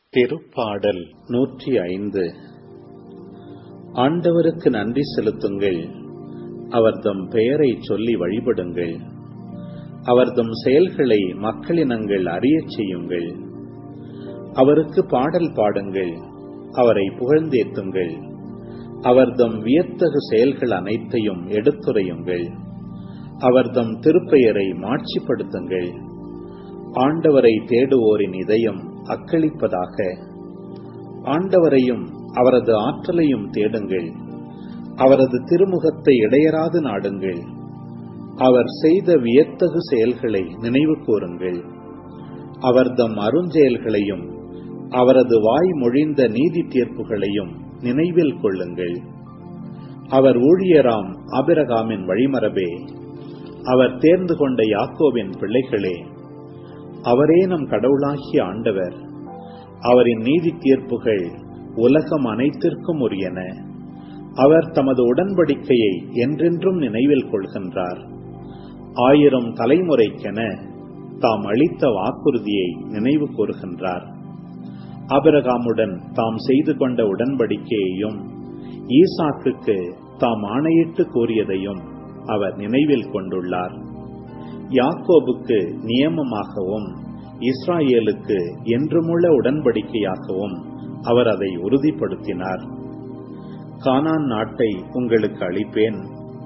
திருப்பாடல் நூற்றி ஐந்து ஆண்டவருக்கு நன்றி செலுத்துங்கள் அவர்தம் பெயரை சொல்லி வழிபடுங்கள் அவர்தம் செயல்களை மக்களினங்கள் அறியச் செய்யுங்கள் அவருக்கு பாடல் பாடுங்கள் அவரை புகழ்ந்தேத்துங்கள் அவர்தம் வியத்தகு செயல்கள் அனைத்தையும் எடுத்துரையுங்கள் அவர்தம் திருப்பெயரை மாட்சிப்படுத்துங்கள் ஆண்டவரை தேடுவோரின் இதயம் அக்களிப்பதாக ஆண்டவரையும் அவரது ஆற்றலையும் தேடுங்கள் அவரது திருமுகத்தை இடையராது நாடுங்கள் அவர் செய்த வியத்தகு செயல்களை நினைவு கூறுங்கள் அவர்தம் அருஞ்செயல்களையும் அவரது வாய் மொழிந்த நீதி தீர்ப்புகளையும் நினைவில் கொள்ளுங்கள் அவர் ஊழியராம் ஆபிரகாமின் வழிமரபே அவர் தேர்ந்து கொண்ட யாக்கோவின் பிள்ளைகளே அவரே நம் கடவுளாகிய ஆண்டவர் அவரின் நீதி தீர்ப்புகள் உலகம் அனைத்திற்கும் உரியன அவர் தமது உடன்படிக்கையை என்றென்றும் நினைவில் கொள்கின்றார் ஆயிரம் தலைமுறைக்கென தாம் அளித்த வாக்குறுதியை நினைவு கூறுகின்றார் அபிரகாமுடன் தாம் செய்து கொண்ட உடன்படிக்கையையும் ஈசாக்குக்கு தாம் ஆணையிட்டு கூறியதையும் அவர் நினைவில் கொண்டுள்ளார் யாக்கோபுக்கு நியமமாகவும் இஸ்ராயேலுக்கு என்றுமுள்ள உடன்படிக்கையாகவும் அவர் அதை உறுதிப்படுத்தினார் கானான் நாட்டை உங்களுக்கு அளிப்பேன்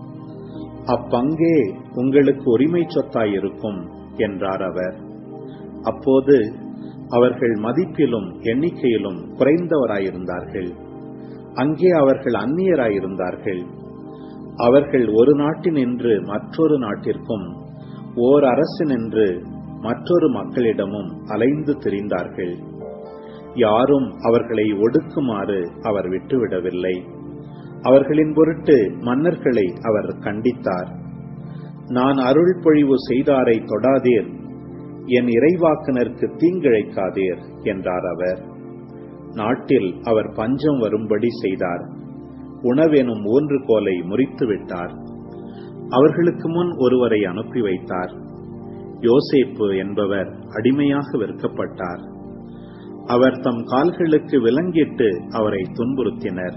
அப்பங்கே உங்களுக்கு உரிமை சொத்தாயிருக்கும் என்றார் அவர் அப்போது அவர்கள் மதிப்பிலும் எண்ணிக்கையிலும் குறைந்தவராயிருந்தார்கள் அங்கே அவர்கள் அந்நியராயிருந்தார்கள் அவர்கள் ஒரு நாட்டினின்று மற்றொரு நாட்டிற்கும் ஓர் அரசினின்று மற்றொரு மக்களிடமும் அலைந்து திரிந்தார்கள் யாரும் அவர்களை ஒடுக்குமாறு அவர் விட்டுவிடவில்லை அவர்களின் பொருட்டு மன்னர்களை அவர் கண்டித்தார் நான் அருள் பொழிவு செய்தாரை தொடாதீர் என் இறைவாக்கினருக்கு தீங்கிழைக்காதீர் என்றார் அவர் நாட்டில் அவர் பஞ்சம் வரும்படி செய்தார் உணவெனும் ஊன்றுகோலை முறித்து விட்டார் அவர்களுக்கு முன் ஒருவரை அனுப்பி வைத்தார் யோசேப்பு என்பவர் அடிமையாக விற்கப்பட்டார் அவர் தம் கால்களுக்கு விலங்கிட்டு அவரை துன்புறுத்தினர்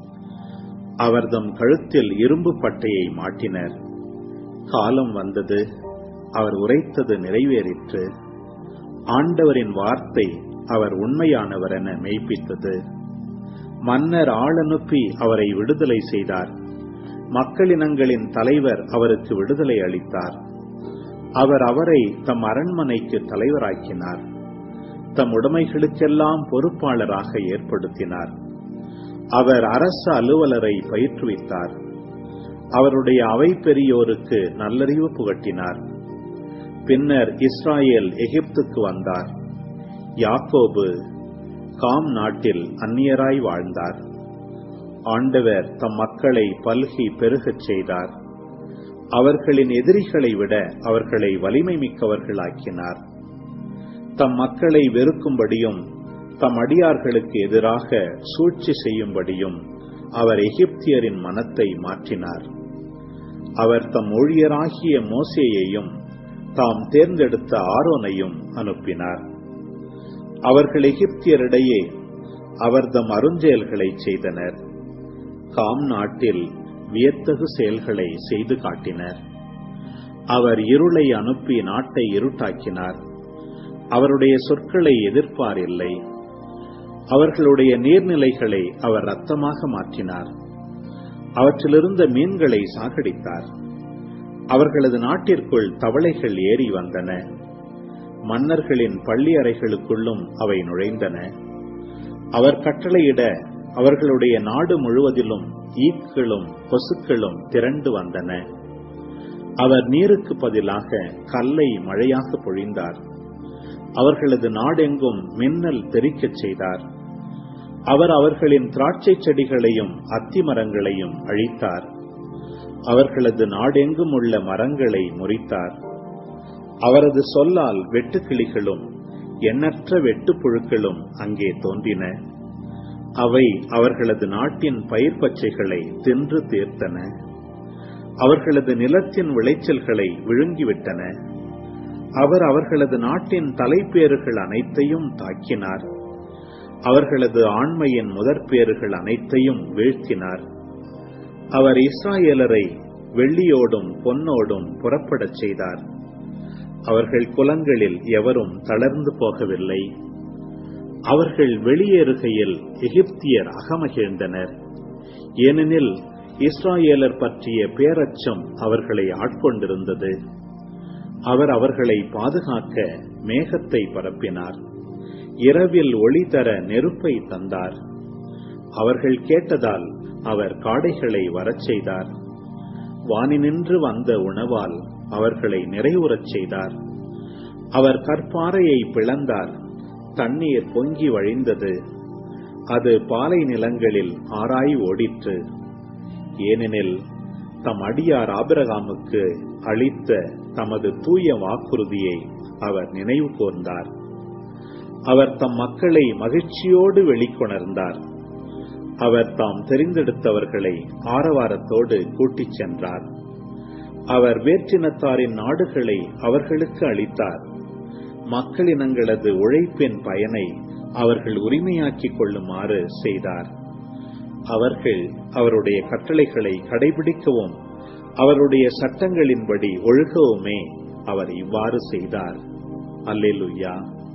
அவர் தம் கழுத்தில் இரும்பு பட்டையை மாட்டினர் காலம் வந்தது அவர் உரைத்தது நிறைவேறிற்று ஆண்டவரின் வார்த்தை அவர் உண்மையானவர் என மெய்ப்பித்தது மன்னர் ஆளனுப்பி அவரை விடுதலை செய்தார் மக்களினங்களின் தலைவர் அவருக்கு விடுதலை அளித்தார் அவர் அவரை தம் அரண்மனைக்கு தலைவராக்கினார் தம் உடைமைகளுக்கெல்லாம் பொறுப்பாளராக ஏற்படுத்தினார் அவர் அரச அலுவலரை பயிற்றுவித்தார் அவருடைய அவை பெரியோருக்கு நல்லறிவு புகட்டினார் பின்னர் இஸ்ராயேல் எகிப்துக்கு வந்தார் யாக்கோபு காம் நாட்டில் அந்நியராய் வாழ்ந்தார் ஆண்டவர் தம் மக்களை பல்கி பெருகச் செய்தார் அவர்களின் எதிரிகளை விட அவர்களை வலிமை மிக்கவர்களாக்கினார் தம் மக்களை வெறுக்கும்படியும் தம் அடியார்களுக்கு எதிராக சூழ்ச்சி செய்யும்படியும் அவர் எகிப்தியரின் மனத்தை மாற்றினார் அவர் தம் ஊழியராகிய மோசேயையும் தாம் தேர்ந்தெடுத்த ஆரோனையும் அனுப்பினார் அவர்கள் எகிப்தியரிடையே அவர் தம் அருஞ்செயல்களை செய்தனர் காம் நாட்டில் வியத்தகு செயல்களை செய்து காட்டினர் அவர் இருளை அனுப்பி நாட்டை இருட்டாக்கினார் அவருடைய சொற்களை எதிர்ப்பார் இல்லை அவர்களுடைய நீர்நிலைகளை அவர் ரத்தமாக மாற்றினார் அவற்றிலிருந்த மீன்களை சாகடித்தார் அவர்களது நாட்டிற்குள் தவளைகள் ஏறி வந்தன மன்னர்களின் பள்ளி அறைகளுக்குள்ளும் அவை நுழைந்தன அவர் கட்டளையிட அவர்களுடைய நாடு முழுவதிலும் ஈக்களும் கொசுக்களும் திரண்டு வந்தன அவர் நீருக்கு பதிலாக கல்லை மழையாக பொழிந்தார் அவர்களது நாடெங்கும் மின்னல் தெரிக்கச் செய்தார் அவர் அவர்களின் திராட்சை செடிகளையும் அத்தி மரங்களையும் அழித்தார் அவர்களது நாடெங்கும் உள்ள மரங்களை முறித்தார் அவரது சொல்லால் வெட்டுக்கிளிகளும் எண்ணற்ற வெட்டுப்புழுக்களும் அங்கே தோன்றின அவை அவர்களது நாட்டின் பயிர் பச்சைகளை தின்று தீர்த்தன அவர்களது நிலத்தின் விளைச்சல்களை விழுங்கிவிட்டன அவர் அவர்களது நாட்டின் தலைப்பேறுகள் அனைத்தையும் தாக்கினார் அவர்களது ஆண்மையின் முதற்பேறுகள் அனைத்தையும் வீழ்த்தினார் அவர் இஸ்ராயேலரை வெள்ளியோடும் பொன்னோடும் புறப்படச் செய்தார் அவர்கள் குலங்களில் எவரும் தளர்ந்து போகவில்லை அவர்கள் வெளியேறுகையில் எகிப்தியர் அகமகிழ்ந்தனர் ஏனெனில் இஸ்ராயேலர் பற்றிய பேரச்சம் அவர்களை ஆட்கொண்டிருந்தது அவர் அவர்களை பாதுகாக்க மேகத்தை பரப்பினார் இரவில் ஒளி தர நெருப்பை தந்தார் அவர்கள் கேட்டதால் அவர் காடைகளை வரச் செய்தார் வானினின்று வந்த உணவால் அவர்களை நிறைவுறச் செய்தார் அவர் கற்பாறையை பிளந்தார் தண்ணீர் பொங்கி வழிந்தது அது பாலை நிலங்களில் ஆராய் ஓடிற்று ஏனெனில் தம் அடியார் ஆபிரகாமுக்கு அளித்த தமது தூய வாக்குறுதியை அவர் நினைவு கூர்ந்தார் அவர் தம் மக்களை மகிழ்ச்சியோடு வெளிக்கொணர்ந்தார் அவர் தாம் தெரிந்தெடுத்தவர்களை ஆரவாரத்தோடு கூட்டிச் சென்றார் அவர் வேற்றினத்தாரின் நாடுகளை அவர்களுக்கு அளித்தார் மக்களினங்களது உழைப்பின் பயனை அவர்கள் உரிமையாக்கிக் கொள்ளுமாறு செய்தார் அவர்கள் அவருடைய கட்டளைகளை கடைபிடிக்கவும் அவருடைய சட்டங்களின்படி ஒழுகவுமே அவர் இவ்வாறு செய்தார் அல்லேலுயா